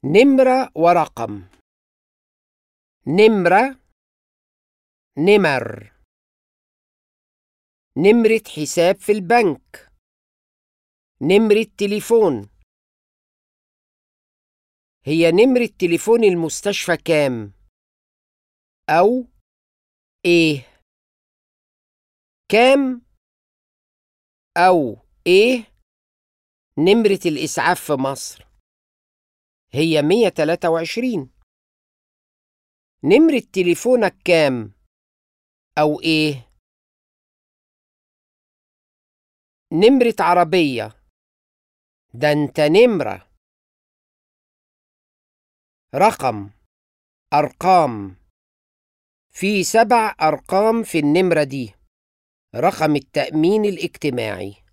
نمرة ورقم نمرة نمر نمرة حساب في البنك نمرة تليفون هي نمرة تليفون المستشفى كام؟ أو إيه؟ كام؟ أو إيه؟ نمرة الإسعاف في مصر هي 123 نمرة تليفونك كام؟ أو إيه؟ نمرة عربية ده أنت نمرة رقم أرقام في سبع أرقام في النمرة دي رقم التأمين الاجتماعي